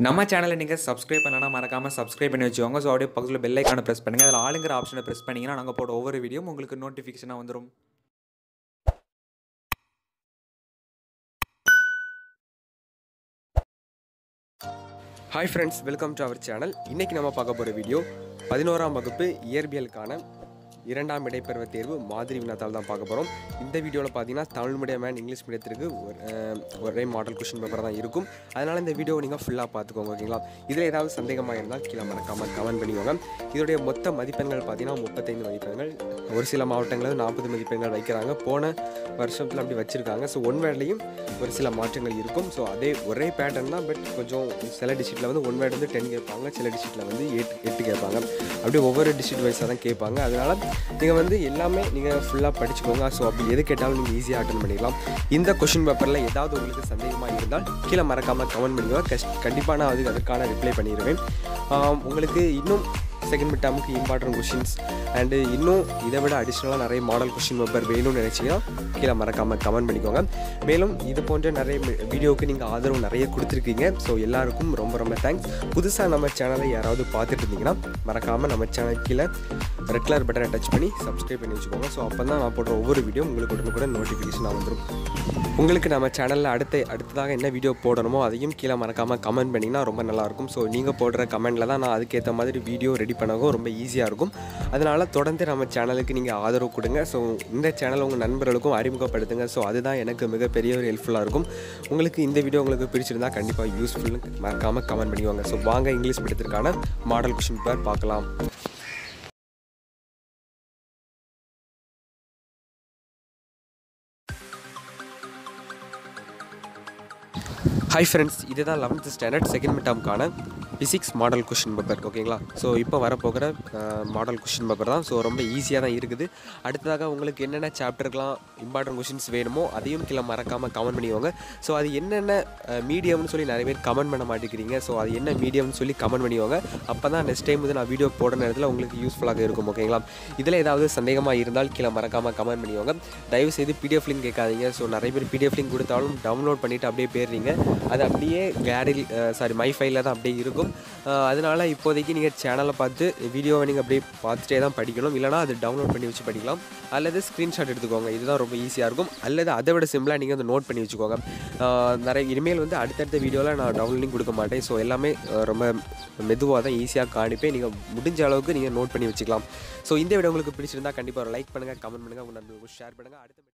நம்ம சேனலை நீங்கள் சப்ஸ்கிரைப் பண்ணலன்னா மறக்காமல் சப்ஸ்கிரைப் பண்ணி வச்சுக்கோங்க ஸோ அப்படியே பக்கத்தில் பெல் ஐக்கானை ப்ரெஸ் பண்ணுங்கள் அதில் ஆளுங்கிற ஆப்ஷனை ப்ரெஸ் பண்ணிங்கன்னா நாங்கள் போட ஒவ்வொரு வீடியோ உங்களுக்கு நோட்டிஃபிகேஷனாக வந்துடும் hi friends welcome to our channel இன்றைக்கி நம்ம பார்க்க போகிற வீடியோ பதினோராம் வகுப்பு இயற்பியலுக்கான இரண்டாம் இடைப்பருவ தேர்வு மாதிரி வினாத்தால் தான் பார்க்க போகிறோம் இந்த வீடியோவில் பார்த்தீங்கன்னா தமிழ் மீடியம் அண்ட் இங்கிலீஷ் மீடியத்திற்கு ஒரு, அஹ், ஒரே மாடல் கொஷின் பேப்பர் தான் இருக்கும் அதனால் இந்த வீடியோவை நீங்கள் ஃபுல்லாக பார்த்துக்கோங்க ஓகேங்களா இதில் ஏதாவது சந்தேகமாக இருந்தால் கீழே மறக்காமல் கமெண்ட் பண்ணிக்கோங்க இதோடைய மொத்த மதிப்பெண்கள் பார்த்தீங்கன்னா முப்பத்தைந்து மதிப்பெண்கள் ஒரு சில மாவட்டங்களில் நாற்பது மதிப்பெண்கள் வைக்கிறாங்க போன வருஷத்தில் அப்படி வச்சுருக்காங்க ஸோ ஒன் வேர்ட்லேயும் ஒரு சில மாற்றங்கள் இருக்கும் ஸோ அதே ஒரே பேட்டர்ன் தான் பட் கொஞ்சம் சில டிஸ்ட்ரிக்டில் வந்து ஒன் வேர்டு வந்து டென் கேட்பாங்க சில டிஸ்ட்ரிக்டில் வந்து எட்டு எட்டு கேட்பாங்க அப்படியே ஒவ்வொரு டிஸ்ட்ரிக்ட் வைஸாக தான் கேட்பாங்க அதனால் நீங்கள் வந்து எல்லாமே நீங்கள் ஃபுல்லாக படிச்சுக்கோங்க ஸோ அப்படி எது கேட்டாலும் நீங்கள் ஈஸியாக அட்டன் பண்ணிடலாம் இந்த கொஷின் பேப்பரில் ஏதாவது உங்களுக்கு சந்தேகமாக இருந்தால் கீழே மறக்காமல் கமெண்ட் பண்ணிக்கோங்க கஷ் கண்டிப்பாக நான் அதுக்கு அதற்கான ரிப்ளை பண்ணிடுவேன் ஆம், உங்களுக்கு இன்னும் செகண்ட் மிட் டேமுக்கு இம்பார்ட்டன்ட் கொஷின்ஸ் அண்டு இன்னும் இதை விட அடிஷ்னலாக நிறைய மாடல் கொஷின் பேப்பர் வேணும்னு நினச்சிங்கன்னா கீழே மறக்காமல் கமெண்ட் பண்ணிக்கோங்க மேலும் இது போன்ற நிறைய வி- வீடியோவுக்கு நீங்கள் ஆதரவு நிறைய கொடுத்துருக்கீங்க ஸோ எல்லாருக்கும் ரொம்ப ரொம்ப தேங்க்ஸ் புதுசாக நம்ம சேனலை யாராவது பார்த்துட்டு இருந்தீங்கன்னா மறக்காமல் நம்ம சேனல் கீழே ரெட் கலர் பட்டனை டச் பண்ணி சப்ஸ்கிரைப் பண்ணி வச்சுக்கோங்க ஸோ அப்போ தான் நான் போடுற ஒவ்வொரு வீடியோ உங்களுக்கு உடனுக்குடன் நோட்டிஃபிகேஷன் வந்துடும் உங்களுக்கு நம்ம சேனலில் அடுத்த அடுத்ததாக என்ன வீடியோ போடணுமோ அதையும் கீழே மறக்காமல் கமெண்ட் பண்ணிங்கன்னா ரொம்ப நல்லாயிருக்கும் ஸோ நீங்கள் போடுற கமெண்ட்டில் தான் நான் அதுக்கேற்ற மாதிரி வீடியோ ரெடி பண்ணவும் ரொம்ப ஈஸியாக இருக்கும் அதனால் தொடர்ந்து நம்ம சேனலுக்கு நீங்கள் ஆதரவு கொடுங்க ஸோ இந்த சேனல் உங்கள் நண்பர்களுக்கும் அறிமுகப்படுத்துங்க ஸோ அதுதான் எனக்கு மிகப்பெரிய ஒரு ஹெல்ப்ஃபுல்லாக இருக்கும் உங்களுக்கு இந்த வீடியோ உங்களுக்கு பிடிச்சிருந்தா கண்டிப்பாக யூஸ்ஃபுல்னு மறக்காமல் கமெண்ட் பண்ணிவாங்க ஸோ வாங்க இங்கிலீஷ் மீடியத்திற்கான மாடல் கொஷின் பேப்பர் பார்க்கலாம் ஹாய் ஃப்ரெண்ட்ஸ் இதுதான் லெவன்த் ஸ்டாண்டர்ட் செகண்ட் மிட்டாமுக்கான ஃபிசிக்ஸ் மாடல் கொஷின் பேப்பர் ஓகேங்களா ஸோ இப்போ வரப்போகிற மாடல் கொஷின் பேப்பர் தான் ஸோ ரொம்ப ஈஸியாக தான் இருக்குது அடுத்ததாக உங்களுக்கு என்னென்ன சாப்டருக்கெலாம் இம்பார்ட்டன்ட் கொஷின்ஸ் வேணுமோ அதையும் கீழே மறக்காமல் கமெண்ட் பண்ணிக்கோங்க ஸோ அது என்னென்ன மீடியம்னு சொல்லி நிறைய பேர் கமெண்ட் பண்ண மாட்டேங்கிறீங்க ஸோ அது என்ன மீடியம்னு சொல்லி கமெண்ட் பண்ணிக்கோங்க அப்போ தான் நெக்ஸ்ட் டைம் வந்து நான் வீடியோ போடுற நேரத்தில் உங்களுக்கு யூஸ்ஃபுல்லாக இருக்கும் ஓகேங்களா இதில் ஏதாவது சந்தேகமாக இருந்தால் கீழே மறக்காமல் கமெண்ட் பண்ணிக்கோங்க தயவு செய்து பிடிஎஃப் லிங்க் கேட்காதீங்க ஸோ நிறைய பேர் பிடிஎஃப் லிங்க் கொடுத்தாலும் டவுன்லோட் பண்ணிவிட்டு அப்படியே போயிடுறீங்க அது அப்படியே கேலரி சாரி மை ஃபைலில் தான் அப்படியே இருக்கும் அஹ் அதனால இப்போதைக்கு நீங்கள் சேனலை பார்த்து வீடியோவை நீங்கள் அப்படியே பார்த்துட்டே தான் படிக்கணும் இல்லைனா அது டவுன்லோட் பண்ணி வச்சு படிக்கலாம் அல்லது ஸ்க்ரீன்ஷாட் எடுத்துக்கோங்க இதுதான் ரொம்ப ஈஸியாக இருக்கும் அல்லது அதை விட சிம்பிளாக நீங்கள் வந்து நோட் பண்ணி வச்சுக்கோங்க அஹ் நிறைய இனிமேல் வந்து அடுத்தடுத்த வீடியோவில் நான் டவுன்லோடிங் கொடுக்க மாட்டேன் ஸோ எல்லாமே அஹ் ரொம்ப மெதுவாக தான் ஈஸியாக காணிப்பேன் நீங்கள் முடிஞ்ச அளவுக்கு நீங்கள் நோட் பண்ணி வச்சுக்கலாம் ஸோ இந்த வீடியோ உங்களுக்கு பிடிச்சிருந்தா கண்டிப்பாக ஒரு லைக் பண்ணுங்கள் கமெண்ட் பண்ணுங்கள் உங்கள் நண்பர்களுக்கு ஷேர் பண்ணுங்கள் அடுத்த